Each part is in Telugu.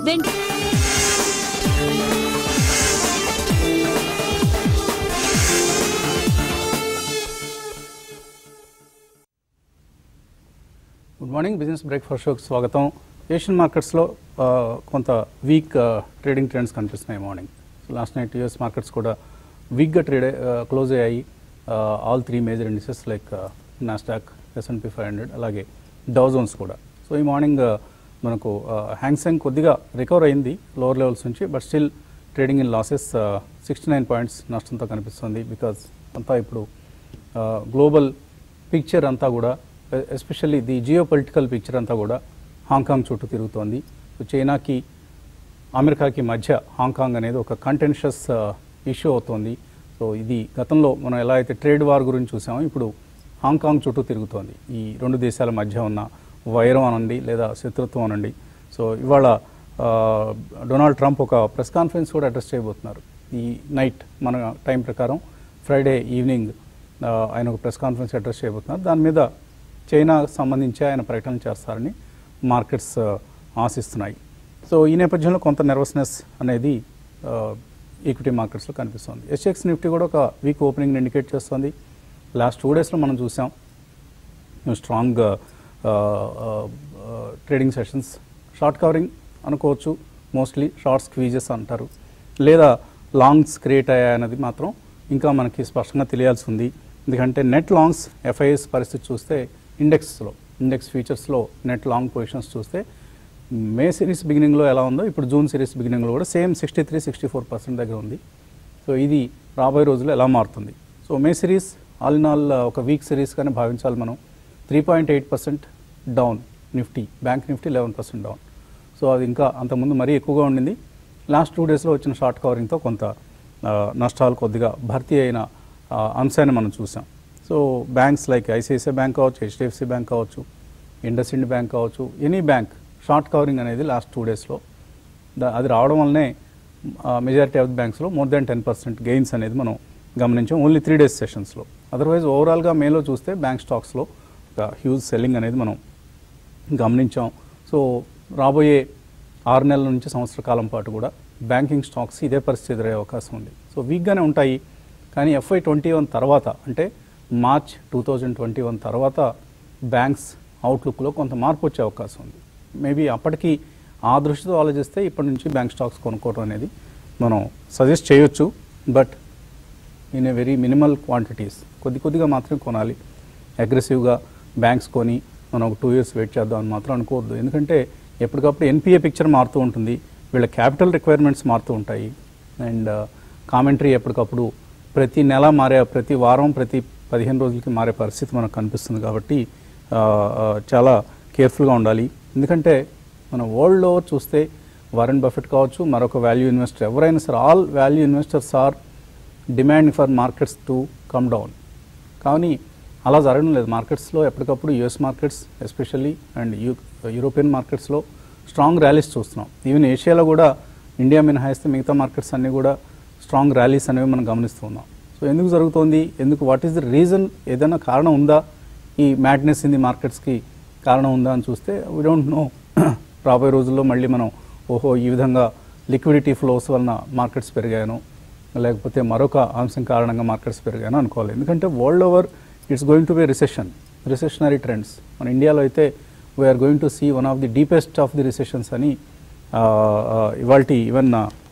వెండి గుడ్ మార్నింగ్ బిజినెస్ బ్రేక్ఫాస్ట్ షోకి స్వాగతం ఏషియన్ మార్కెట్స్లో ఆ, కొంత వీక్ ట్రేడింగ్ ట్రెండ్స్ కనిపిస్తున్నాయి morning last night US markets కూడా వీక్గా ట్రేడ్ క్లోజ్ అయ్యాయి all three major indices like Nasdaq S and P five hundred అలాగే డౌజోన్స్ కూడా సో ఈ మార్నింగ్ మనకు హ్యాంగ్సెంగ్ కొద్దిగా రికవర్ అయింది లోవర్ లెవెల్స్ నుంచి but still trading in losses sixty nine points నష్టంతో కనిపిస్తుంది బికాజ్ అంతా ఇప్పుడు గ్లోబల్ పిక్చర్ అంతా కూడా especially the geopolitical picture అంతా కూడా హాంకాంగ్ చుట్టూ తిరుగుతోంది సో చైనాకి అమెరికాకి మధ్య హాంకాంగ్ అనేది ఒక కంటెన్షియస్ ఇష్యూ అవుతోంది సో ఇది గతంలో మనం ఎలా అయితే ట్రేడ్ వార్ గురించి చూసామో ఇప్పుడు హాంకాంగ్ చుట్టూ తిరుగుతోంది ఈ రెండు దేశాల మధ్య ఉన్న వైరం అనండి లేదా శత్రుత్వం అనండి సో ఇవాళ ఆ, డొనాల్డ్ ట్రంప్ ఒక ప్రెస్ కాన్ఫరెన్స్ కూడా అడ్రస్ చేయబోతున్నారు ఈ నైట్ మన టైం ప్రకారం ఫ్రైడే ఈవినింగ్ ఆ, ఆయన ఒక ప్రెస్ కాన్ఫరెన్స్ అడ్రస్ చేయబోతున్నారు దాని మీద చైనాకు సంబంధించి ఆయన ప్రకటన చేస్తారని మార్కెట్స్ ఆ, ఆశిస్తున్నాయి సో ఈ నేపథ్యంలో కొంత నెర్వస్నెస్ అనేది ఈక్విటీ మార్కెట్స్లో కనిపిస్తుంది ఎస్ఎక్స్ నిఫ్టీ కూడా ఒక వీక్ ఓపెనింగ్ ఇండికేట్ చేస్తుంది లాస్ట్ టూ డేస్లో మనం చూసాం strong trading sessions short covering అనుకోవచ్చు మోస్ట్లీ షార్ట్ స్క్వీజెస్ అంటారు లేదా లాంగ్స్ క్రియేట్ అయ్యాయన్నది మాత్రం ఇంకా మనకి స్పష్టంగా తెలియాల్సి ఉంది ఎందుకంటే నెట్ లాంగ్స్ ఎఫ్ఐఎస్ పరిస్థితి చూస్తే ఇండెక్స్లో ఇండెక్స్ ఫీచర్స్లో నెట్ లాంగ్ పొజిషన్స్ చూస్తే మే సిరీస్ బిగినింగ్లో ఎలా ఉందో ఇప్పుడు జూన్ సిరీస్ బిగినింగ్లో కూడా same sixty three sixty four percent దగ్గర ఉంది సో ఇది రాబోయే రోజుల్లో ఎలా మారుతుంది so May series all in all ఒక వీక్ సిరీస్ కానీ భావించాలి మనం three point eight percent down Nifty bank Nifty eleven percent down so అది ఇంకా అంతకుముందు మరీ ఎక్కువగా ఉండింది లాస్ట్ టూ డేస్లో వచ్చిన షార్ట్ కవరింగ్తో కొంత ఆ, నష్టాలు కొద్దిగా భర్తీ అయిన ఆ, అంశాన్ని మనం చూసాం so banks like ICICI bank కావచ్చు హెచ్డిఎఫ్సి బ్యాంక్ కావచ్చు ఇండస్ ఇండ్ బ్యాంక్ కావచ్చు ఎనీ బ్యాంక్ షార్ట్ కవరింగ్ అనేది లాస్ట్ టూ డేస్లో దా- అది రావడం వల్లనే మెజారిటీ ఆఫ్ ది బ్యాంక్స్లో more than ten percent gains అనేది మనం గమనించాం ఓన్లీ త్రీ డేస్ సెషన్స్లో అదర్వైజ్ ఓవరాల్గా మేలో చూస్తే బ్యాంక్ స్టాక్స్లో ఒక హ్యూజ్ సెల్లింగ్ అనేది మనం గమనించాం సో రాబోయే ఆరు నెలల నుంచి సంవత్సర కాలం పాటు కూడా బ్యాంకింగ్ స్టాక్స్ ఇదే పరిస్థితి ఎదురయ్యే అవకాశం ఉంది సో వీక్గానే ఉంటాయి కానీ ఎఫ్ఐ ట్వంటీ వన్ తర్వాత అంటే March two thousand twenty one తర్వాత బ్యాంక్స్ అవుట్లుక్లో కొంత మార్పు వచ్చే అవకాశం ఉంది మేబీ అప్పటికి ఆ దృష్టితో ఆలోచిస్తే ఇప్పటి నుంచి బ్యాంక్ స్టాక్స్ కొనుక్కోవడం అనేది మనం సజెస్ట్ చేయొచ్చు but in a very minimal quantities కొద్ది కొద్దిగా మాత్రమే కొనాలి అగ్రెసివ్గా బ్యాంక్స్ కొని మనం ఒక టూ ఇయర్స్ వెయిట్ చేద్దాం అని మాత్రం అనుకోవద్దు ఎందుకంటే ఎప్పటికప్పుడు ఎన్పిఏ పిక్చర్ మారుతూ ఉంటుంది వీళ్ళ క్యాపిటల్ రిక్వైర్మెంట్స్ మారుతూ ఉంటాయి అండ్ కామెంటరీ ఎప్పటికప్పుడు ప్రతి నెల మారే ప్రతి వారం ప్రతి పదిహేను రోజులకి మారే పరిస్థితి మనకు కనిపిస్తుంది కాబట్టి ఆ, ఆ, చాలా కేర్ఫుల్గా ఉండాలి ఎందుకంటే మన వరల్డ్ ఓవర్ చూస్తే వారెన్ బఫెట్ కావచ్చు మరొక వాల్యూ ఇన్వెస్టర్ ఎవరైనా సరే all value investors are demand for markets to come down కానీ అలా జరగడం లేదు మార్కెట్స్లో ఎప్పటికప్పుడు యుఎస్ మార్కెట్స్ ఎస్పెషల్లీ అండ్ యూ యూరోపియన్ మార్కెట్స్లో స్ట్రాంగ్ ర్యాలీస్ చూస్తున్నాం ఈవెన్ ఏషియాలో కూడా ఇండియా మినహాయిస్తే మిగతా మార్కెట్స్ అన్నీ కూడా స్ట్రాంగ్ ర్యాలీస్ అనేవి మనం గమనిస్తూ ఉన్నాం సో ఎందుకు జరుగుతోంది ఎందుకు వాట్ ఈస్ ద రీజన్ ఏదైనా కారణం ఉందా ఈ మ్యాడ్నెస్ ఇన్ ది మార్కెట్స్కి కారణం ఉందా అని చూస్తే వీ డోంట్ నో రాబోయే రోజుల్లో మళ్ళీ మనం ఓహో ఈ విధంగా లిక్విడిటీ ఫ్లోస్ వలన మార్కెట్స్ పెరిగాయను లేకపోతే మరొక అంశం కారణంగా మార్కెట్స్ పెరిగాయను అనుకోవాలి ఎందుకంటే world over it's going to be recession recessionary trends మన ఇండియాలో అయితే we're going to see one of the deepest of the recessions అని ఇవాళ ఈవెన్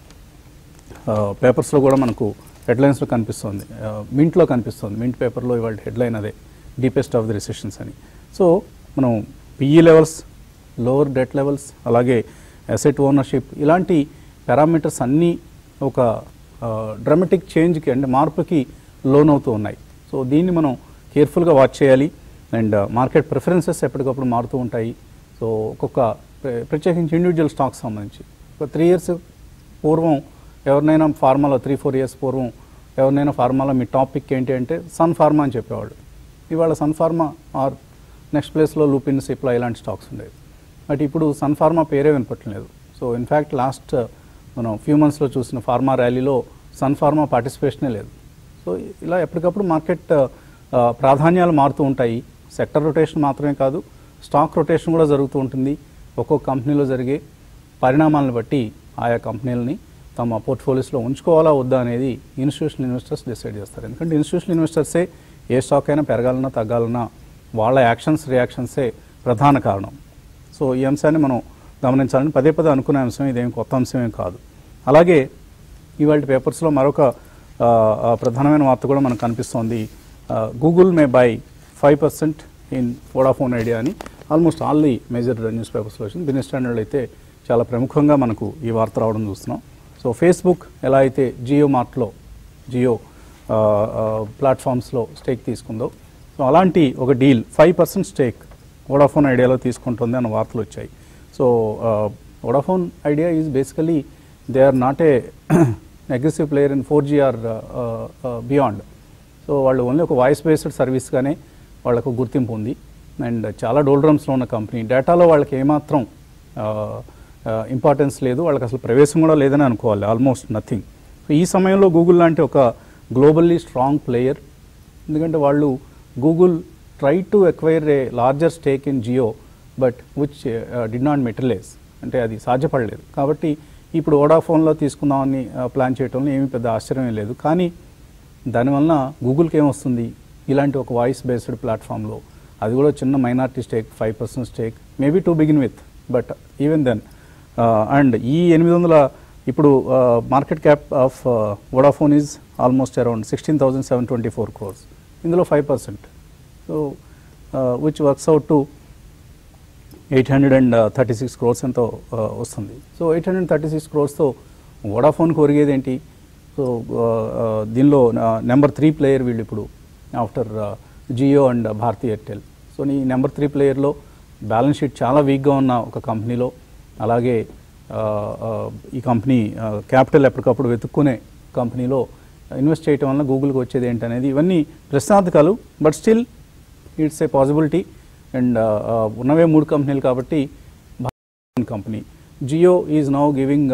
పేపర్స్లో కూడా మనకు హెడ్లైన్స్లో కనిపిస్తుంది మింట్లో కనిపిస్తుంది మింట్ పేపర్లో ఇవాళ హెడ్లైన్ అదే డీపెస్ట్ ఆఫ్ ది రిసెషన్స్ అని సో మనం PE levels lower debt levels అలాగే అసెట్ ఓనర్షిప్ ఇలాంటి పారామీటర్స్ అన్నీ ఒక డ్రమాటిక్ చేంజ్కి అంటే మార్పుకి లోన్ అవుతూ ఉన్నాయి సో దీన్ని మనం కేర్ఫుల్గా వాచ్ చేయాలి అండ్ మార్కెట్ ప్రిఫరెన్సెస్ ఎప్పటికప్పుడు మారుతూ ఉంటాయి సో ఒక్కొక్క ప్ర- ప్రత్యేకించి ఇండివిజువల్ స్టాక్స్ సంబంధించి ఒక త్రీ ఇయర్స్ పూర్వం ఎవరినైనా ఫార్మాలో త్రీ ఫోర్ ఇయర్స్ పూర్వం ఎవరినైనా ఫార్మాలో మీ టాపిక్ ఏంటి అంటే సన్ ఫార్మా అని చెప్పేవాళ్ళు ఇవాళ సన్ ఫార్మా ఆర్ నెక్స్ట్ ప్లేస్లో లూపిన్ సిప్లా ఇలాంటి స్టాక్స్ ఉండేవి బట్ ఇప్పుడు సన్ ఫార్మా పేరే వినపట్లేదు సో ఇన్ఫ్యాక్ట్ లాస్ట్ మనం ఫ్యూ మంత్స్లో చూసిన ఫార్మా ర్యాలీలో సన్ ఫార్మా పార్టిసిపేషనే లేదు సో ఇలా ఎప్పటికప్పుడు మార్కెట్ ఆ, ప్రాధాన్యాలు మారుతూ ఉంటాయి సెక్టర్ రొటేషన్ మాత్రమే కాదు స్టాక్ రొటేషన్ కూడా జరుగుతూ ఉంటుంది ఒక్కొక్క కంపెనీలో జరిగే పరిణామాలను బట్టి ఆయా కంపెనీలని తమ పోర్ట్ఫోలియోస్లో ఉంచుకోవాలా వద్దా అనేది ఇన్స్టిట్యూషనల్ ఇన్వెస్టర్స్ డిసైడ్ చేస్తారు ఎందుకంటే ఇన్స్టిట్యూషనల్ ఇన్వెస్టర్సే ఏ స్టాక్ అయినా పెరగాలన్నా తగ్గాలన్నా వాళ్ళ యాక్షన్స్ రియాక్షన్సే ప్రధాన కారణం సో ఈ అంశాన్ని మనం గమనించాలని పదే పదే అనుకునే అంశం ఇదేం కొత్త అంశమేం కాదు అలాగే ఇవాళ పేపర్స్లో మరొక ఆ, ఆ, ప్రధానమైన వార్త కూడా మనకు కనిపిస్తోంది Google may buy five percent in Vodafone Idea అని almost all the major news పేపర్స్లో వచ్చింది బిజినెస్ స్టాండర్డ్ అయితే చాలా ప్రముఖంగా మనకు ఈ వార్త రావడం చూస్తున్నాం సో ఫేస్బుక్ ఎలా అయితే జియో మార్ట్లో జియో ఆ, ఆ, ప్లాట్ఫామ్స్లో స్టేక్ తీసుకుందో సో అలాంటి ఒక deal five percent stake Vodafone ఐడియాలో తీసుకుంటుంది అన్న వార్తలు వచ్చాయి so Vodafone Idea is basically they are not a aggressive player in four G or beyond so వాళ్ళు ఓన్లీ ఒక వాయిస్ బేస్డ్ సర్వీస్గానే వాళ్ళకు గుర్తింపు ఉంది అండ్ చాలా డోల్డ్రమ్స్లో ఉన్న కంపెనీ డేటాలో వాళ్ళకి ఏమాత్రం ఇంపార్టెన్స్ లేదు వాళ్ళకి అసలు ప్రవేశం కూడా లేదని అనుకోవాలి ఆల్మోస్ట్ నథింగ్ సో ఈ సమయంలో గూగుల్ లాంటి ఒక గ్లోబల్లీ స్ట్రాంగ్ ప్లేయర్ ఎందుకంటే వాళ్ళు Google try to acquire a larger stake in Jio but which did not materialise అంటే అది సాధ్యపడలేదు కాబట్టి ఇప్పుడు ఓడాఫోన్లో తీసుకుందామని ప్లాన్ చేయడంలో ఏమీ పెద్ద ఆశ్చర్యం లేదు కానీ దానివల్ల గూగుల్కి ఏమొస్తుంది ఇలాంటి ఒక వాయిస్ బేస్డ్ ప్లాట్ఫామ్లో అది కూడా చిన్న minority stake five percent stake maybe to begin with but even then and ఈ ఎనిమిది వందల ఇప్పుడు market cap of Vodafone is almost around sixteen thousand seven twenty four crores ఇందులో five percent so which works out to eight hundred and thirty six crores ఎంతో ఆ, వస్తుంది సో ఎయిట్ హండ్రెడ్ థర్టీ సిక్స్ క్రోర్స్తో వోడాఫోన్కి ఒరిగేది ఏంటి సో ఆ, ఆ, దీనిలో నెంబర్ త్రీ ప్లేయర్ వీళ్ళు ఇప్పుడు after Jio and Bharti Airtel so ఈ నెంబర్ త్రీ ప్లేయర్లో బ్యాలెన్స్ షీట్ చాలా వీక్గా ఉన్న ఒక కంపెనీలో అలాగే ఆ, ఆ, ఈ కంపెనీ క్యాపిటల్ ఎప్పటికప్పుడు వెతుక్కునే కంపెనీలో ఇన్వెస్ట్ చేయటం వల్ల గూగుల్కి వచ్చేది ఏంటనేది ఇవన్నీ ప్రశ్నార్థకాలు but still it's a possibility and ఉన్నవే మూడు కంపెనీలు కాబట్టి company Jio is now giving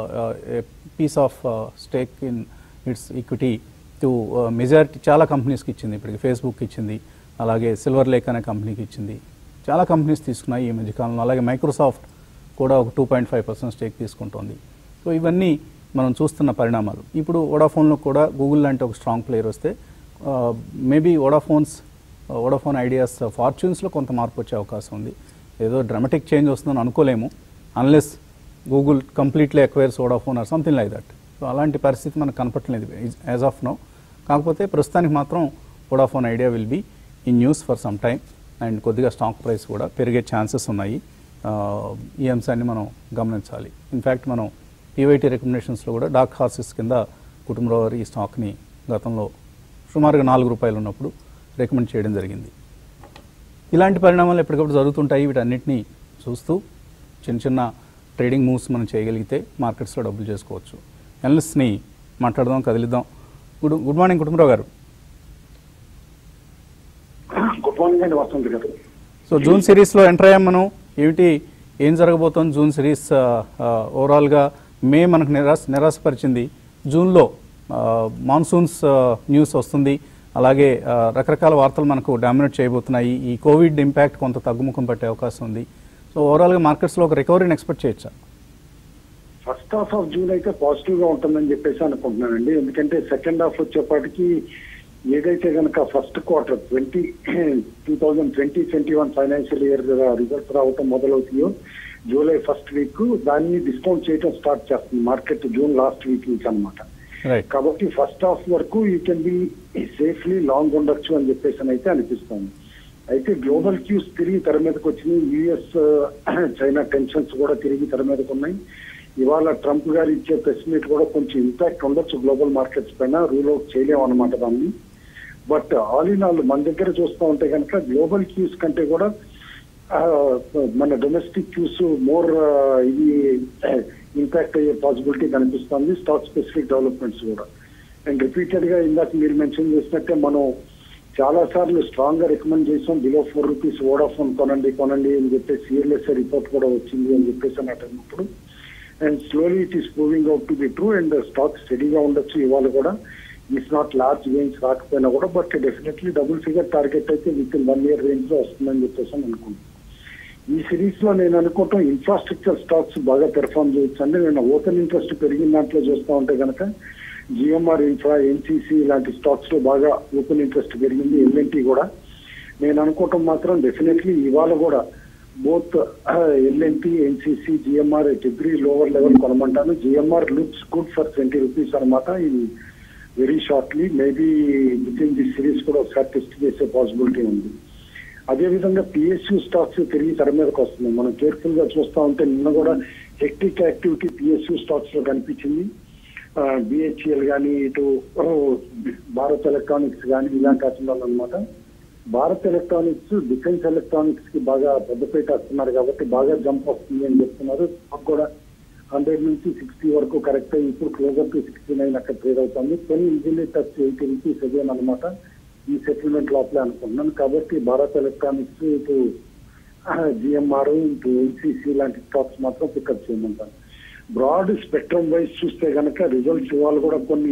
piece of stake in its equity to majority చాలా కంపెనీస్కి ఇచ్చింది ఇప్పటికి ఫేస్బుక్ ఇచ్చింది అలాగే సిల్వర్ లేక్ అనే కంపెనీకి ఇచ్చింది చాలా కంపెనీస్ తీసుకున్నాయి ఈ మధ్యకాలంలో అలాగే మైక్రోసాఫ్ట్ కూడా ఒక two point five percent stake తీసుకుంటోంది సో ఇవన్నీ మనం చూస్తున్న పరిణామాలు ఇప్పుడు వోడాఫోన్లో కూడా గూగుల్ లాంటి ఒక స్ట్రాంగ్ ప్లేయర్ వస్తే మేబీ వోడాఫోన్స్ వోడాఫోన్ ఐడియాస్ ఫార్చ్యూన్స్లో కొంత మార్పు వచ్చే అవకాశం ఉంది ఏదో డ్రమాటిక్ చేంజ్ వస్తుందని అనుకోలేము unless Google completely acquires Vodafone or something like that so అలాంటి పరిస్థితి మనకు కనపట్లేదు యాజ్ ఆఫ్ నో కాకపోతే ప్రస్తుతానికి మాత్రం Vodafone Idea will be in news for some time and కొద్దిగా స్టాక్ ప్రైస్ కూడా పెరిగే ఛాన్సెస్ ఉన్నాయి ఆ, ఈ అంశాన్ని మనం గమనించాలి ఇన్ఫ్యాక్ట్ మనం పీవైటీ రికమెండేషన్స్లో కూడా డాక్ హార్సెస్ కింద కుటుంబరావు గారు ఈ స్టాక్ని గతంలో సుమారుగా నాలుగు రూపాయలు ఉన్నప్పుడు రికమెండ్ చేయడం జరిగింది ఇలాంటి పరిణామాలు ఎప్పటికప్పుడు జరుగుతుంటాయి వీటన్నిటిని చూస్తూ చిన్న చిన్న ట్రేడింగ్ మూవ్స్ మనం చేయగలిగితే మార్కెట్స్లో డబ్బులు చేసుకోవచ్చు ఎనలిస్ట్ని మాట్లాడదాం కదిలిద్దాం good good morning Kutumbarao garu good morning అండి వసంత్ గారు సో జూన్ సిరీస్లో ఎంటర్ అయ్యాం మనం ఏమిటి ఏం జరగబోతోంది జూన్ సిరీస్ ఆ, ఆ, ఓవరాల్గా మే మనకు నిరాశ నిరాశపరిచింది జూన్లో ఆ, మాన్సూన్స్ ఆ, న్యూస్ వస్తుంది అలాగే ఆ, రకరకాల వార్తలు మనకు డామినేట్ చేయబోతున్నాయి ఈ కోవిడ్ ఇంపాక్ట్ కొంత తగ్గుముఖం పట్టే అవకాశం ఉంది సో ఓవరాల్గా మార్కెట్స్లో ఒక రికవరీని ఎక్స్పెక్ట్ చేయొచ్చా ఫస్ట్ హాఫ్ ఆఫ్ జూన్ అయితే పాజిటివ్ గా ఉంటుందని చెప్పేసి అనుకుంటున్నానండి ఎందుకంటే సెకండ్ హాఫ్ వచ్చేపాటికి ఏదైతే కనుక first quarter twenty two thousand twenty twenty one financial year results రావటం మొదలవుతాయో జూలై ఫస్ట్ వీక్ దాన్ని డిస్కౌంట్ చేయడం స్టార్ట్ చేస్తుంది మార్కెట్ జూన్ లాస్ట్ వీక్ నుంచి అన్నమాట రైట్ కాబట్టి ఫస్ట్ హాఫ్ వరకు you can be safely long ఉండొచ్చు అని చెప్పేసి అని అయితే అనిపిస్తుంది అయితే గ్లోబల్ క్యూస్ తిరిగి తెర మీదకి వచ్చినాయి యుఎస్ చైనా టెన్షన్స్ కూడా తిరిగి తెర మీదకి ఉన్నాయి ఇవాళ ట్రంప్ గారు ఇచ్చే ప్రెస్ మీట్ కూడా కొంచెం ఇంపాక్ట్ ఉండొచ్చు గ్లోబల్ మార్కెట్స్ పైన రూల్ అవుట్ చేయలేము అనమాట దాన్ని బట్ ఆల్ ఇన్ ఆల్ మన దగ్గర చూస్తూ ఉంటే కనుక గ్లోబల్ క్యూస్ కంటే కూడా ఆ, మన డొమెస్టిక్ క్యూస్ మోర్ ఇది ఇంపాక్ట్ అయ్యే పాసిబిలిటీ కనిపిస్తుంది స్టాక్ స్పెసిఫిక్ డెవలప్మెంట్స్ కూడా అండ్ రిపీటెడ్ గా ఇందాక మీరు మెన్షన్ చేసినట్టే మనం చాలా సార్లు స్ట్రాంగ్ గా రికమెండ్ చేసాం బిలో ఫోర్ రూపీస్ వోడాఫోన్ కొనండి కొనండి అని చెప్పేసి సిఎల్ఎస్ రిపోర్ట్ కూడా వచ్చింది అని చెప్పేసి అన్నప్పుడు and slowly it is moving out to be true and stock స్టడీగా ఉండొచ్చు ఇవాళ కూడా ఇట్స్ నాట్ లార్జ్ గెయిన్స్ రాకపోయినా కూడా but definitely double figure target అయితే within one year range లో వస్తుందని చెప్పేసి అని అనుకుంటున్నాం ఈ సిరీస్ లో నేను అనుకోవటం ఇన్ఫ్రాస్ట్రక్చర్ స్టాక్స్ బాగా పెర్ఫామ్ చేయొచ్చు అంటే నేను ఓపెన్ ఇంట్రెస్ట్ పెరిగిన దాంట్లో చూస్తా ఉంటే కనుక జిఎంఆర్ ఇన్ఫ్రా ఎన్సీసీ ఇలాంటి స్టాక్స్ లో బాగా ఓపెన్ ఇంట్రెస్ట్ పెరిగింది ఎల్ఎన్టీ కూడా నేను అనుకోవటం మాత్రం డెఫినెట్లీ ఇవాళ కూడా both L and T NCC GMR degree lower level కొనమంటాను GMR looks good for twenty rupees అనమాట ఇది very shortly maybe within the ది సిరీస్ కూడా ఒకసారి టెస్ట్ చేసే పాసిబిలిటీ ఉంది అదేవిధంగా పిఎస్యూ స్టాక్స్ తిరిగి తెర మీదకి వస్తుంది మనం కేర్ఫుల్ గా చూస్తా ఉంటే నిన్న కూడా హెక్టిక్ యాక్టివిటీ పిఎస్యూ స్టాక్స్ లో కనిపించింది బిహెచ్ఎల్ కానీ ఇటు ఓ, భారత్ ఎలక్ట్రానిక్స్ కానీ ఇలాంటి వాటిలో అనమాట భారత్ ఎలక్ట్రానిక్స్ డిఫెన్స్ ఎలక్ట్రానిక్స్ కి బాగా పెద్దపీట వస్తున్నారు కాబట్టి బాగా జంప్ వస్తుంది అని చెప్తున్నారు స్టాక్ కూడా హండ్రెడ్ నుంచి సిక్స్టీ వరకు కరెక్ట్ అయ్యి ఇప్పుడు క్లోజర్ టు సిక్స్టీ నైన్ అక్కడ ట్రేడ్ అవుతుంది కొన్ని ఈజీలీ టచ్ ఎయిటీ రూపీస్ అదేన్ అనమాట ఈ సెటిల్మెంట్ లోపలే అనుకున్నాను కాబట్టి భారత్ ఎలక్ట్రానిక్స్ ఇటు జిఎంఆర్ ఇటు ఎన్సీసీ లాంటి స్టాక్స్ మాత్రం పికప్ చేయమంటాను బ్రాడ్ స్పెక్ట్రమ్ వైజ్ చూస్తే గనక రిజల్ట్స్ ఇవాళ కూడా కొన్ని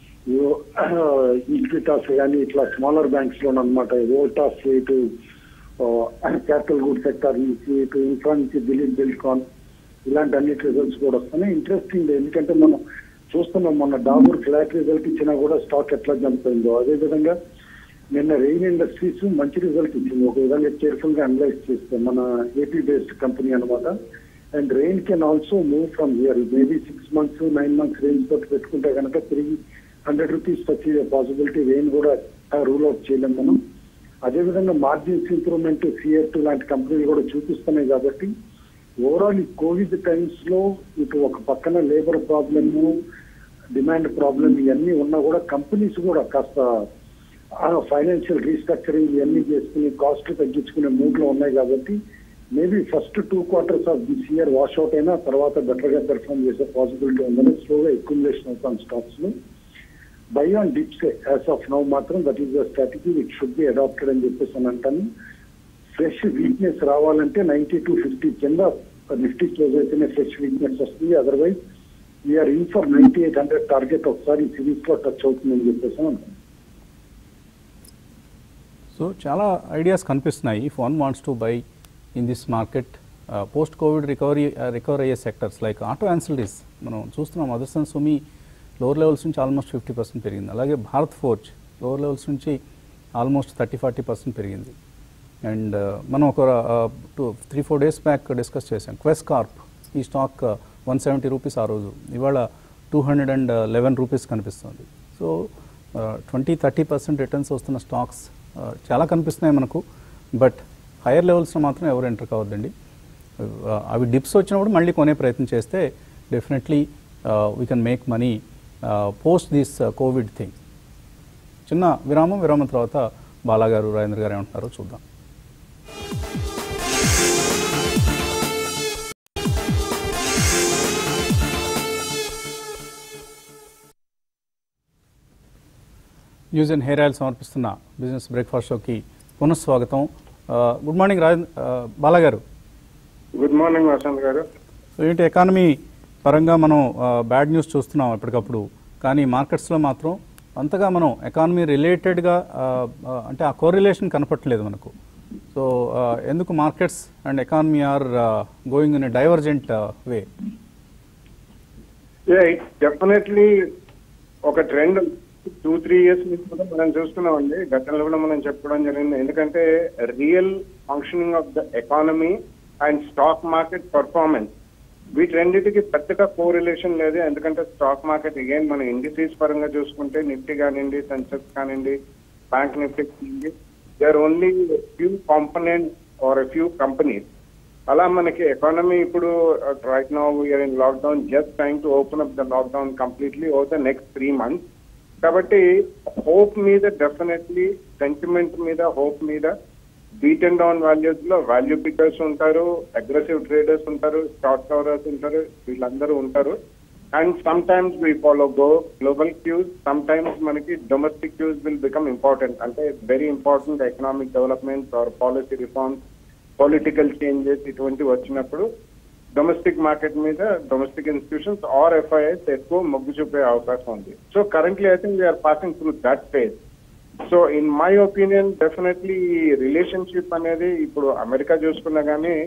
ఈక్విటాస్ కానీ ఇట్లా స్మాలర్ బ్యాంక్స్ లో అనమాట వోల్టాస్ ఇటు క్యాపిటల్ గుడ్ సెక్టర్ నుంచి ఇటు ఇన్ఫ్రా నుంచి దిలీప్ బిల్కాన్ ఇలాంటి అన్నిటి రిజల్ట్స్ కూడా వస్తున్నాయి ఇంట్రెస్టింగ్ ఎందుకంటే మనం చూస్తున్నాం మొన్న డాబర్ ఫ్లాట్ రిజల్ట్ ఇచ్చినా కూడా స్టాక్ ఎట్లా జంప్ అయిందో అదేవిధంగా నిన్న రెయిన్ ఇండస్ట్రీస్ మంచి రిజల్ట్ ఇచ్చింది ఒక విధంగా కేర్ఫుల్ గా అనలైజ్ చేస్తే మన ఏపీ బేస్డ్ కంపెనీ అనమాట and Rain can also move from here maybe six months nine months range తోటి పెట్టుకుంటే కనుక తిరిగి హండ్రెడ్ రూపీస్ వచ్చే పాసిబిలిటీ రెయిన్ కూడా రూల్ అవుట్ చేయలేం మనం అదేవిధంగా మార్జిన్స్ ఇంప్రూవ్మెంట్ సిఆర్ టూ లాంటి కంపెనీలు కూడా చూపిస్తున్నాయి కాబట్టి ఓవరాల్ ఈ కోవిడ్ టైమ్స్ లో ఇటు ఒక పక్కన లేబర్ ప్రాబ్లమ్ డిమాండ్ ప్రాబ్లం ఇవన్నీ ఉన్నా కూడా కంపెనీస్ కూడా కాస్త ఫైనాన్షియల్ రీస్ట్రక్చరింగ్ ఇవన్నీ చేసుకుని కాస్ట్ తగ్గించుకునే మూడ్ లో ఉన్నాయి కాబట్టి maybe first two quarters of this year wash out అయినా తర్వాత బెటర్ గా పెర్ఫామ్ చేసే పాసిబిలిటీ ఉందని స్లోగా అక్యుములేషన్ అవుతాం స్టాక్స్ లో buy on dips as of now మాత్రం that is the strategy it should be adapted అని చెప్పేసి అని అంటాను ఫ్రెష్ వీక్నెస్ రావాలంటే నైన్టీ టు ఫిఫ్టీ కింద నిఫ్టీ క్లోజ్ అయితేనే ఫ్రెష్ వీక్నెస్ వస్తుంది otherwise we're in for ninety eight hundred target ఒకసారి సిరీస్ లో టచ్ అవుతుందని చెప్పేసి అని అంటాను సో చాలా ఐడియాస్ కనిపిస్తున్నాయి if one wants to buy in this market post Covid recovery recover అయ్యే సెక్టర్స్ లైక్ ఆటో యాన్సిలరీస్ మనం చూస్తున్నాం మదర్సన్ సుమి లోవర్ లెవెల్స్ నుంచి ఆల్మోస్ట్ ఫిఫ్టీ పర్సెంట్ పెరిగింది అలాగే భారత్ ఫోర్జ్ లోవర్ లెవెల్స్ నుంచి ఆల్మోస్ట్ థర్టీ ఫార్టీ పర్సెంట్ పెరిగింది అండ్ మనం ఒక two three four days back discuss చేసాం క్వెస్ కార్ప్ ఈ స్టాక్ వన్ సెవెంటీ రూపీస్ ఆ రోజు ఇవాళ two hundred and eleven rupees కనిపిస్తుంది so twenty thirty percent returns వస్తున్న స్టాక్స్ చాలా కనిపిస్తున్నాయి మనకు బట్ హైయర్ లెవెల్స్లో మాత్రం ఎవరు ఎంటర్ కావద్దండి uh, అవి డిప్స్ వచ్చినప్పుడు మళ్ళీ కొనే ప్రయత్నం చేస్తే definitely we can make money post this Covid thing చిన్న విరామం విరామం తర్వాత బాలాగారు రాజేంద్ర గారు ఏమంటున్నారో చూద్దాం న్యూస్ అండ్ హెయిర్ ఆయిల్ సమర్పిస్తున్న బిజినెస్ బ్రేక్ఫాస్ట్ షోకి పునఃస్వాగతం గుడ్ మార్నింగ్ రాజేంద్ర బాలాగారు గుడ్ మార్నింగ్ వసంత్ గారు ఏంటి ఎకానమీ పరంగా మనం బ్యాడ్ న్యూస్ చూస్తున్నాం ఎప్పటికప్పుడు కానీ మార్కెట్స్లో మాత్రం అంతగా మనం ఎకానమీ రిలేటెడ్గా అంటే ఆ కోరిలేషన్ కనపట్లేదు మనకు సో ఎందుకు markets and economy are going in divergent way definitely ఒక ట్రెండ్ టూ త్రీ ఇయర్స్ నుంచి కూడా మనం చూస్తున్నామండి గతంలో కూడా మనం చెప్పుకోవడం జరిగింది ఎందుకంటే real functioning of the economy and stock market performance వీటి రెండింటికి పెద్దగా కోరిలేషన్ లేదు ఎందుకంటే స్టాక్ మార్కెట్ అగైన్ మన ఇండిసీస్ పరంగా చూసుకుంటే నిఫ్టీ కానివ్వండి సెన్సెక్స్ కానివ్వండి బ్యాంక్ నిఫ్టీ కానివ్వండి they are only few component are few companies అలా మనకి ఎకానమీ ఇప్పుడు right now we're in lockdown just trying to open up the lockdown completely over the next three months కాబట్టి హోప్ మీద డెఫినెట్లీ సెంటిమెంట్ మీద హోప్ మీద బీట్ అండ్ డౌన్ వాల్యూస్ లో వాల్యూ పికర్స్ ఉంటారు అగ్రెసివ్ ట్రేడర్స్ ఉంటారు షార్ట్ కవర్స్ ఉంటారు వీళ్ళందరూ ఉంటారు and some times we follow go global cues some times మనకి domestic cues will become important అంటే very important economic developments or policy reforms political changes ఇటువంటి వచ్చినప్పుడు డొమెస్టిక్ మార్కెట్ మీద డొమెస్టిక్ ఇన్స్టిట్యూషన్స్ ఆర్ ఎఫ్ఐఎస్ ఎక్కువ మొగ్గు చూపే అవకాశం ఉంది so currently I think we're passing through that phase so in my opinion definitely relationship అనేది ఇప్పుడు అమెరికా చూసుకున్నా కానీ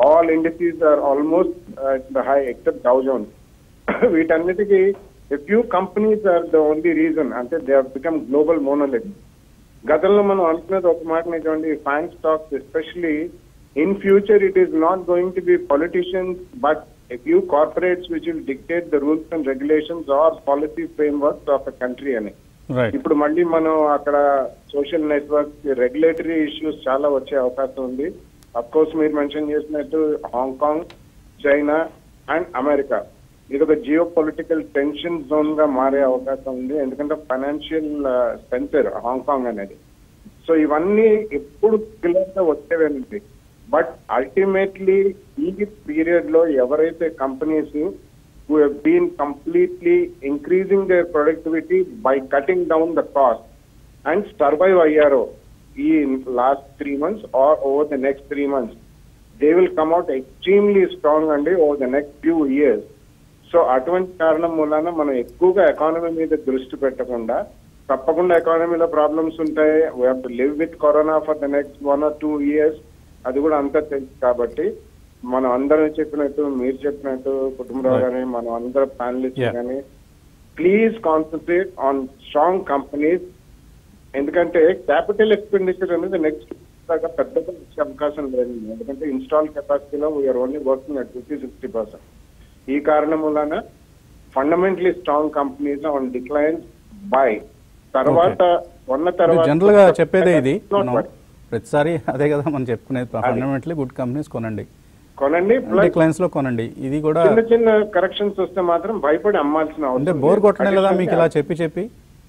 all industries are almost the high except Dow Jones వీటన్నిటికీ few companies are the only reason అంటే దే బికమ్ గ్లోబల్ మోనోలిక్ గతంలో మనం అనుకున్నది ఒక మాట నిజమండి fine stocks especially in future it is not going to be politicians but a few corporates which will dictate the rules and regulations or policy frameworks of a country అని రైట్ ఇప్పుడు మళ్ళీ మనం అక్కడ సోషల్ నెట్వర్క్ రెగ్యులేటరీ ఇష్యూస్ చాలా వచ్చే అవకాశం ఉంది అఫ్ కోర్స్ మీరు మెన్షన్ చేసినట్టు హాంకాంగ్ చైనా అండ్ అమెరికా ఇది ఒక జియో పొలిటికల్ టెన్షన్ జోన్ గా మారే అవకాశం ఉంది ఎందుకంటే ఫైనాన్షియల్ సెంటర్ హాంకాంగ్ అనేది సో ఇవన్నీ ఎప్పుడు క్లియర్ గా వచ్చేవేనండి బట్ అల్టిమేట్లీ ఈ పీరియడ్ లో ఎవరైతే companies who have been completely increasing their productivity by cutting down the cost and survive IRO in last three months or over the next three months. They will come out extremely strong అండి over the next few years. So అటువంటి కారణం మూలాన మనం ఎక్కువగా ఎకానమీ మీద దృష్టి పెట్టకుండా తప్పకుండా ఎకానమీలో ప్రాబ్లమ్స్ ఉంటాయి we have to live with corona for the next one or two years అది కూడా అంతా తెలుసు కాబట్టి మనం అందరం చెప్పినట్టు మీరు చెప్పినట్టు కుటుంబరావు Right. కానీ మనం అందరం ప్యానలిస్ట్ Yeah. కానీ please concentrate on strong companies ఎందుకంటే క్యాపిటల్ ఎక్స్పెండిచర్ అనేది నెక్స్ట్ దాకా పెద్దగా వచ్చే అవకాశం లేదు ఎందుకంటే ఇన్స్టాల్ కెపాసిటీలో we're only working at fifty sixty percent ఈ కారణం వలన fundamentally strong companies on decline buy తర్వాత కొన్న తర్వాత జనరల్ గా చెప్పేదే ఇది Not మనం worry. ప్రతిసారి అదే కదా మనం చెప్పుకునేది ఫండమెంటలీ గుడ్ కంపెనీస్ కొనండి కొనండి ప్లస్ డిక్లైన్స్ లో కొనండి ఇది కూడా చిన్న చిన్న కరెక్షన్స్ వస్తే మాత్రం భయపడి అమ్మాల్సిన అంటే అవసరం బోర్ లేదు. కొట్టడం లేదా మీకు ఇలా Additionally, చెప్పి చెప్పి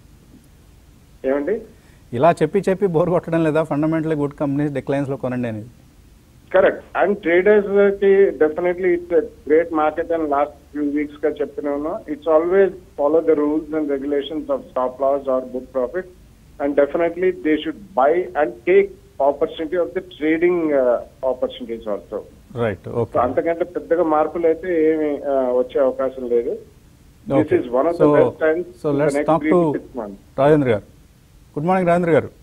ఏమండి ఇలా చెప్పి చెప్పి బోర్ కొట్టడం లేదా ఫండమెంటలీ గుడ్ కంపెనీస్ డిక్లైన్స్ లో కొనండి అనేది కరెక్ట్ అండ్ ట్రేడర్స్ కి definitely it's great market and last few weeks గా చెప్తున్నాను it's always follow the rules and regulations of stop loss or book profit and definitely they should buy and take opportunity of the trading opportunities also right okay అంతకంటే పెద్దగా మార్పులు అయితే ఏమి వచ్చే అవకాశం లేదు this okay is one of so the best times so let's talk to Rajendra garu good morning Rajendra garu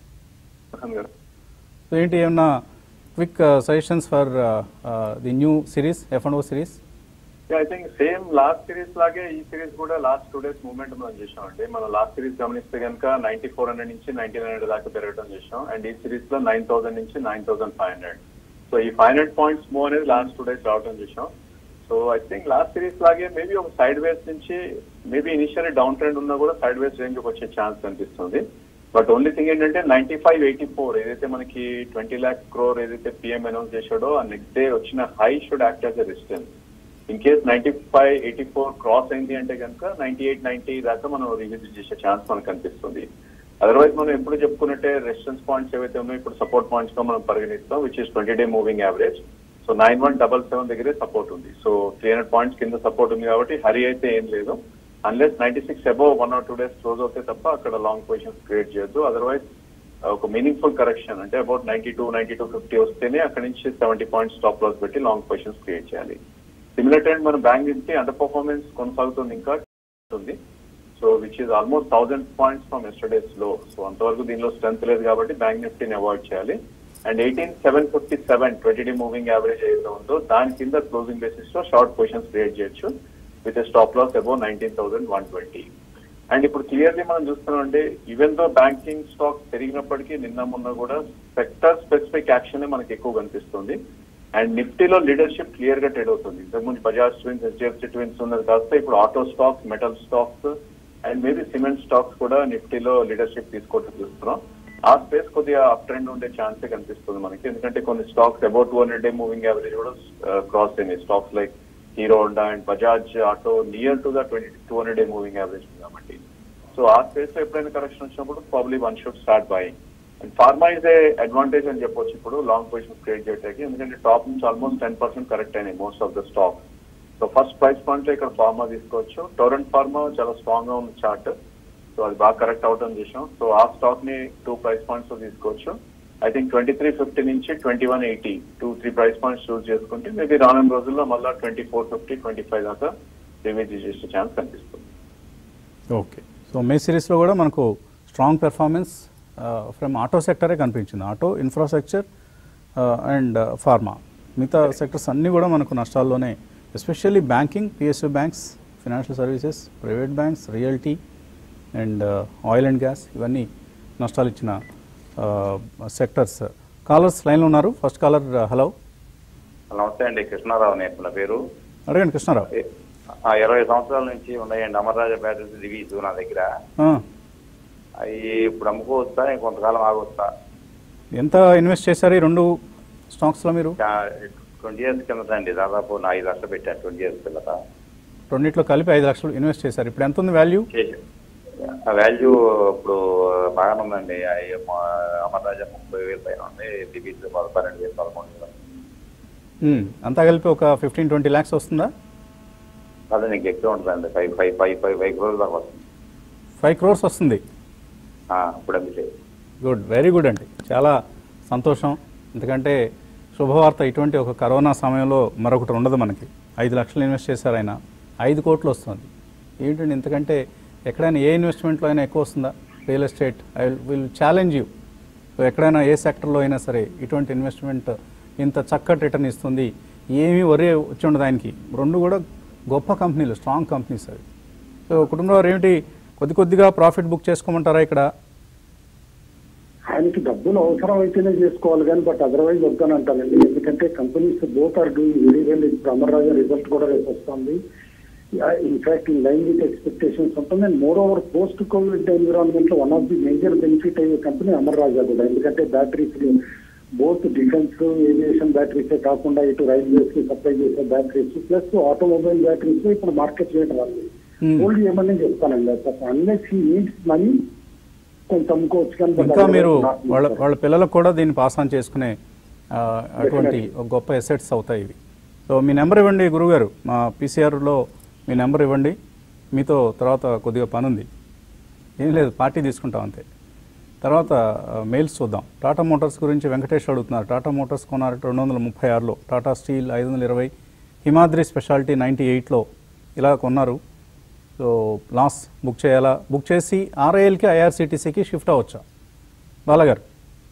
so ఏంటి ఏమన్నా quick suggestions for the new series F and O series I think same last series లాగే ఈ సిరీస్ కూడా లాస్ట్ టూ డేస్ మూవ్మెంట్ మనం చేసామండి మనం లాస్ట్ సిరీస్ గమనిస్తే కనుక నైన్టీ ఫోర్ హండ్రెడ్ నుంచి నైన్టీన్ హండ్రెడ్ దాకా పెరగడం చేసాం అండ్ ఈ సిరీస్ లో నైన్ థౌసండ్ నుంచి nine thousand five hundred so ఈ ఫైవ్ హండ్రెడ్ పాయింట్స్ మూవ్ అనేది లాస్ట్ టూ డేస్ రావడం చేసాం so I think last series లాగే మేబీ ఒక సైడ్ వేస్ నుంచి మేబీ ఇనిషియల్లీ డౌన్ ట్రెండ్ ఉన్నా కూడా సైడ్ వేస్ రేంజ్ వచ్చే ఛాన్స్ కనిపిస్తుంది బట్ ఓన్లీ థింగ్ ఏంటంటే నైన్టీ ఫైవ్ ఎయిటీ ఫోర్ ఏదైతే మనకి ట్వంటీ ల్యాక్స్ క్రోర్ ఏదైతే పిఎం అనౌన్స్ చేశాడో ఆ నెక్స్ట్ డే వచ్చిన high should act as a resistance in case ninety five eighty four cross అయింది అంటే కనుక నైన్టీ ఎయిట్ నైన్టీ దాకా మనం రివిజిట్ చేసే ఛాన్స్ మనకు కనిపిస్తుంది అదర్వైజ్ మనం ఎప్పుడు చెప్పుకున్నట్టే రెసిస్టెన్స్ పాయింట్స్ ఏవైతే ఉన్నాయో ఇప్పుడు సపోర్ట్ పాయింట్స్ గా మనం పరిగణిస్తాం which is twenty day moving average so nine one double seven దగ్గరే సపోర్ట్ ఉంది సో త్రీ హండ్రెడ్ పాయింట్స్ కింద సపోర్ట్ ఉంది కాబట్టి హరి అయితే ఏం లేదు unless ninety six above one or two days close అవుతే తప్ప అక్కడ లాంగ్ పొజిషన్స్ క్రియేట్ చేయొద్దు అదర్వైజ్ ఒక మీనింగ్ఫుల్ కరెక్షన్ అంటే about ninety two ninety two fifty వస్తేనే అక్కడ నుంచి సెవెంటీ పాయింట్స్ స్టాప్ లాస్ పెట్టి లాంగ్ పొజిషన్స్ క్రియేట్ చేయాలి సిమిలర్ ట్రెండ్ మన బ్యాంక్ నిఫ్టీ అండర్ పర్ఫార్మెన్స్ కొనసాగుతుంది ఇంకా ఉంది so which is almost thousand points from yesterday's low so అంతవరకు దీనిలో స్ట్రెంత్ లేదు కాబట్టి బ్యాంక్ నిఫ్టీని అవాయిడ్ చేయాలి and eighteen seven fifty seven twenty day moving average ఏదైతే ఉందో దాని కింద క్లోజింగ్ బేసిస్ లో షార్ట్ పొజిషన్స్ క్రియేట్ చేయొచ్చు with stop loss above nineteen thousand one twenty and ఇప్పుడు క్లియర్లీ మనం చూస్తున్నాం అంటే ఈవెన్ దో బ్యాంకింగ్ స్టాక్స్ పెరిగినప్పటికీ నిన్న మొన్న కూడా సెక్టర్ స్పెసిఫిక్ యాక్షన్ మనకి ఎక్కువ కనిపిస్తుంది అండ్ నిఫ్టీలో లీడర్షిప్ క్లియర్ గా ట్రేడ్ అవుతుంది ఇంతకుముందు బజాజ్ ట్విన్స్ హెచ్డిఎఫ్సి ట్విన్స్ ఉన్నది కాస్త ఇప్పుడు auto stocks metal stocks and maybe cement stocks కూడా నిఫ్టీలో లీడర్షిప్ తీసుకోవడం చూస్తున్నాం ఆ స్పేస్ కొద్దిగా అప్ ట్రెండ్ ఉండే ఛాన్సే కనిపిస్తుంది మనకి ఎందుకంటే కొన్ని stocks about two hundred day moving average కూడా క్రాస్ అయినాయి stocks like Hero Honda and Bajaj Auto near to the twenty two hundred day moving average ఉంది కాబట్టి సో ఆ స్పేస్ లో ఎప్పుడైనా కరెక్షన్ వచ్చినప్పుడు probably one should start buying and pharma is a advantage అని చెప్పొచ్చు ఇప్పుడు లాంగ్ పొజిషన్ క్రియేట్ చేయడానికి ఎందుకంటే టాప్ నుంచి ఆల్మోస్ట్ టెన్ పర్సెంట్ కరెక్ట్ అయినాయి most of the stock so first price point లో ఇక్కడ ఫార్మా తీసుకోవచ్చు టోరెంట్ ఫార్మా చాలా స్ట్రాంగ్ గా ఉంది చార్ట్ సో అది బాగా కరెక్ట్ అవటం చేసాం సో ఆ స్టాక్ ని టూ ప్రైస్ పాయింట్స్ లో తీసుకోవచ్చు I think twenty three fifty నుంచి twenty one eighty two three price points choose చేసుకుంటే మేబీ రానున్న రోజుల్లో మళ్ళీ twenty four fifty twenty five దాకా రివేజ్ చేసే ఛాన్స్ కనిపిస్తుంది ఓకే సో మే సిరీస్లో కూడా మనకు స్ట్రాంగ్ పెర్ఫార్మెన్స్ ఫ్రమ్ ఆటో సెక్టరే కనిపించింది ఆటో ఇన్ఫ్రాస్ట్రక్చర్ అండ్ ఫార్మా మిగతా సెక్టర్స్ అన్నీ కూడా మనకు నష్టాల్లోనే especially banking PSU banks financial services private banks realty and oil and gas ఇవన్నీ నష్టాలు ఇచ్చిన సెక్టర్స్ కాలర్స్ లైన్లో ఉన్నారు ఫస్ట్ కాలర్ హలో నమస్తే అండి కృష్ణారావు నేను నా పేరు అడగండి కృష్ణారావు ఆ ఇరవై సంవత్సరాల నుంచి ఉన్నాయండి అమర్రాజా బ్యాటరీస్ రివ్యూస్ నా దగ్గర ఆ, అవి ఇప్పుడు అమ్ముకోవచ్చా కొంతకాలం ఆగొచ్చా ఎంత ఇన్వెస్ట్ చేశారు ఈ రెండు స్టాక్స్లో మీరు ట్వంటీ ఇయర్స్ కిందట అండి దాదాపు నా ఐదు లక్షలు పెట్టాను ట్వంటీ ఇయర్స్ కిందట రెండిట్లో కలిపి ఐదు లక్షలు ఇన్వెస్ట్ చేశారు ఇప్పుడు ఎంత ఉంది వాల్యూ చేసి ఆ వాల్యూ ఇప్పుడు బాగానే ఉందండి అవి మా అమర్రాజా ముప్పై వేలు పైన ఉంది రివ్యూస్ పన్నెండు వేలు పదకొండు వేలు మ్మ్. అంతా కలిపి ఒక ఫిఫ్టీన్ ట్వంటీ ల్యాక్స్ వస్తుందా అదే నీకు ఎక్కువ ఉంటుందండి five five five five five రోజులు దాకా వస్తుంది ఫైవ్ క్రోర్స్ వస్తుంది ఆ, ఇప్పుడు అమ్మితే గుడ్ వెరీ గుడ్ అండి చాలా సంతోషం ఎందుకంటే శుభవార్త ఇటువంటి ఒక కరోనా సమయంలో మరొకటి ఉండదు మనకి ఐదు లక్షలు ఇన్వెస్ట్ చేశారు ఆయన ఐదు కోట్లు వస్తుంది ఏంటండి ఎందుకంటే ఎక్కడైనా ఏ ఇన్వెస్ట్మెంట్లో అయినా ఎక్కువ వస్తుందా real estate I will challenge you so ఎక్కడైనా ఏ సెక్టర్లో అయినా సరే ఇటువంటి ఇన్వెస్ట్మెంట్ ఇంత చక్కటి రిటర్న్ ఇస్తుంది ఏమీ వరే వచ్చి ఉండదు ఆయనకి రెండు కూడా గొప్ప కంపెనీలు స్ట్రాంగ్ కంపెనీస్ అవి సో కుటుంబంలో ఏమిటి కొద్ది కొద్దిగా ప్రాఫిట్ బుక్ చేసుకోమంటారా ఇక్కడ ఆయనకి డబ్బులు అవసరం అయితేనే చేసుకోవాలి కానీ బట్ అదర్వైజ్ వద్దానంటానండి ఎందుకంటే companies both are doing very well ఇప్పుడు అమర్రాజా రిజల్ట్ కూడా రేపు వస్తుంది in fact in line with expectations ఉంటుంది and more over post Covid environment లో one of the major benefit అయ్యే కంపెనీ అమర్రాజా కూడా ఎందుకంటే బ్యాటరీస్ బోత్ డిఫెన్స్ ఏవియేషన్ బ్యాటరీసే కాకుండా ఇటు రైల్వేస్ కి సప్లై చేసే బ్యాటరీస్ ప్లస్ ఆటోమొబైల్ బ్యాటరీస్ ఇప్పుడు మార్కెట్ చేయడం వాళ్ళు Hmm. ఓల్డ్ ఏమని చెప్తానండి అన్లెస్ హీ నీడ్స్ మనీ కొంత అమ్ముకోవచ్చు కానీ but ఇంకా మీరు otherwise not వాళ్ళ necessary. వాళ్ళ పిల్లలకు కూడా దీన్ని పాస్ ఆన్ చేసుకునే ఆ, అటువంటి ఒక గొప్ప ఎసెట్స్ అవుతాయి ఇవి సో మీ నెంబర్ ఇవ్వండి గురుగారు మా పీసీఆర్లో మీ నెంబర్ ఇవ్వండి మీతో తర్వాత కొద్దిగా పని ఉంది ఏం లేదు పార్టీ తీసుకుంటాం అంతే తర్వాత మెయిల్స్ చూద్దాం టాటా మోటార్స్ గురించి వెంకటేష్ అడుగుతున్నారు టాటా మోటార్స్ కొన్నారు రెండు వందల ముప్పై ఆరులో టాటా స్టీల్ ఐదు వందల ఇరవై హిమాద్రి స్పెషాలిటీ నైంటీ ఎయిట్లో ఇలా కొన్నారు సో లాస్ బుక్ చేయాలా బుక్ చేసి ఆర్ఐఎల్కి ఐఆర్సిటీసీకి షిఫ్ట్ అవ్వచ్చా బాలగారు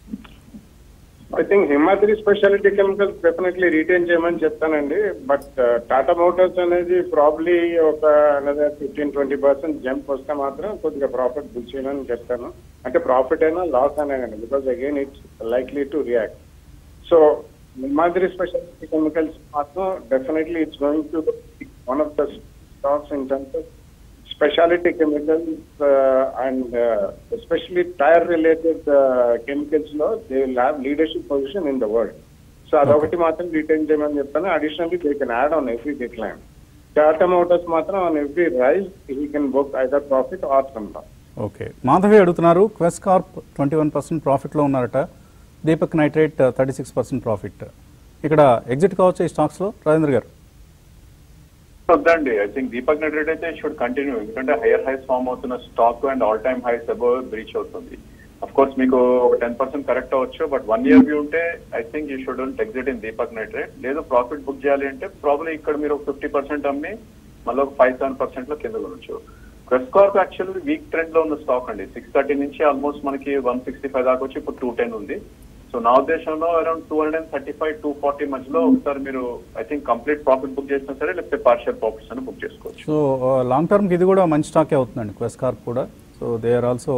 I think Himadri Speciality Chemicals definitely retain చేయమని చెప్తానండి బట్ టాటా మోటార్స్ అనేది ప్రాబ్లీ ఒక another fifteen twenty percent jump వస్తే మాత్రం కొద్దిగా ప్రాఫిట్ బుక్ చేయమని చెప్తాను అంటే ప్రాఫిట్ అయినా లాస్ అయినా కానీ because again it's likely to react so Himadri Speciality Chemicals మాత్రం definitely it's going to one of the stocks in terms of specialty chemicals uh, and uh, especially tire related uh, chemicals లో they will have leadership position in the world so అదొకటి మాత్రం రిటైన్ చేయమని చెప్తాను additionally they can add on every decline Tata Motors మాత్రం on every rise he can book either profit or some okay Madhavi అడుగుతున్నారు Quess Corp twenty one percent ప్రాఫిట్లో ఉన్నారట Deepak Nitrite thirty six percent profit ఇక్కడ ఎగ్జిట్ కావచ్చు ఈ స్టాక్స్లో రాజేంద్ర గారు వద్దండి ఐ థింక్ దీపక్ నైట్రేట్ అయితే షుడ్ కంటిన్యూ ఎందుకంటే హైయర్ హైస్ ఫామ్ అవుతున్న stock and all time highs above breach అవుతుంది అఫ్ కోర్స్ మీకు ఒక టెన్ పర్సెంట్ కరెక్ట్ అవ్వచ్చు బట్ వన్ ఇయర్ వ్యూ ఉంటే I think you should exit in Deepak Nitrite లేదు ప్రాఫిట్ బుక్ చేయాలి అంటే ప్రాబ్లమ్ ఇక్కడ మీరు ఒక ఫిఫ్టీ పర్సెంట్ అమ్మి మళ్ళీ ఒక ఫైవ్ సెవెన్ పర్సెంట్ లో కింద కొనొచ్చు Quess Corp actually week trend లో ఉన్న స్టాక్ అండి సిక్స్ థర్టీ నుంచి ఆల్మోస్ట్ మనకి వన్ సిక్స్టీ ఫైవ్ దాకా వచ్చి ఇప్పుడు టూ టెన్ ఉంది సో నా ఉద్దేశంలో around two hundred and thirty five two forty మధ్యలో ఒకసారి మీరు I think complete profit book చేసినా సరే లేకపోతే పార్షియల్ ప్రాఫిట్స్ అని బుక్ చేసుకోవచ్చు సో లాంగ్ టర్మ్కి ఇది కూడా మంచి స్టాకే అవుతుందండి క్వెస్ కార్ప్ కూడా సో దే ఆర్ ఆల్సో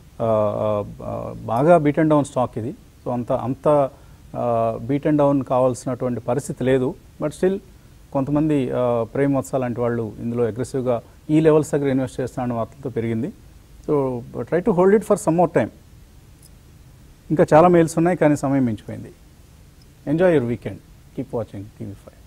బాగా బీట్ అండ్ డౌన్ స్టాక్ ఇది సో అంత అంత బీట్ అండ్ డౌన్ కావాల్సినటువంటి పరిస్థితి లేదు బట్ స్టిల్ కొంతమంది ఆ, ప్రేమ్ వత్స లాంటి వాళ్ళు ఇందులో అగ్రెసివ్గా ఈ లెవెల్స్ దగ్గర ఇన్వెస్ట్ చేస్తానని వార్తలతో పెరిగింది so try to hold it for some more time ఇంకా చాలా మెయిల్స్ ఉన్నాయి కానీ సమయం మించిపోయింది enjoy your weekend keep watching TV five